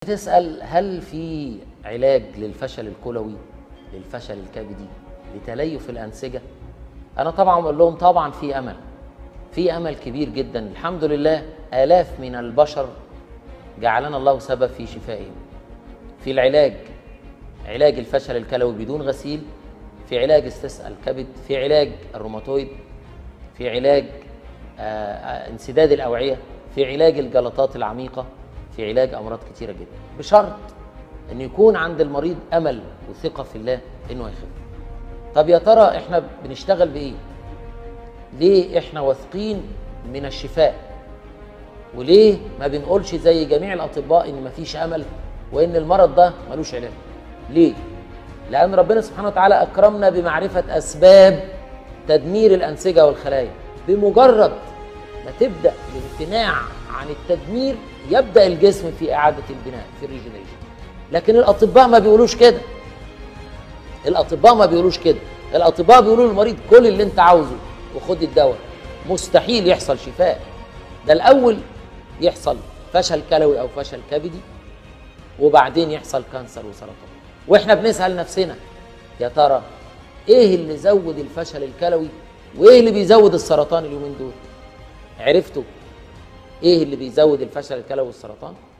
بتسأل هل في علاج للفشل الكلوي للفشل الكبدي لتليف الأنسجة أنا طبعا بقول لهم طبعا في أمل في أمل كبير جدا الحمد لله آلاف من البشر جعلنا الله سبب في شفائهم في العلاج علاج الفشل الكلوي بدون غسيل في علاج استسقاء الكبد في علاج الروماتويد في علاج آه، آه، انسداد الأوعية في علاج الجلطات العميقة في علاج أمراض كتيرة جدا بشرط أن يكون عند المريض أمل وثقة في الله أنه يخف طب يا ترى إحنا بنشتغل بإيه؟ ليه إحنا واثقين من الشفاء وليه ما بنقولش زي جميع الأطباء إن مفيش أمل وإن المرض ده ملوش علاج ليه؟ لأن ربنا سبحانه وتعالى أكرمنا بمعرفة أسباب تدمير الأنسجة والخلايا بمجرد ما تبدأ الامتناع عن التدمير يبدأ الجسم في إعادة البناء في الريجنريشن لكن الأطباء ما بيقولوش كده الأطباء ما بيقولوش كده الأطباء بيقولوا للمريض كل اللي أنت عاوزه وخد الدواء مستحيل يحصل شفاء ده الأول يحصل فشل كلوي أو فشل كبدي وبعدين يحصل كانسر وسرطان واحنا بنسال نفسنا يا ترى ايه اللي زود الفشل الكلوي وايه اللي بيزود السرطان اليومين دول عرفتوا ايه اللي بيزود الفشل الكلوي والسرطان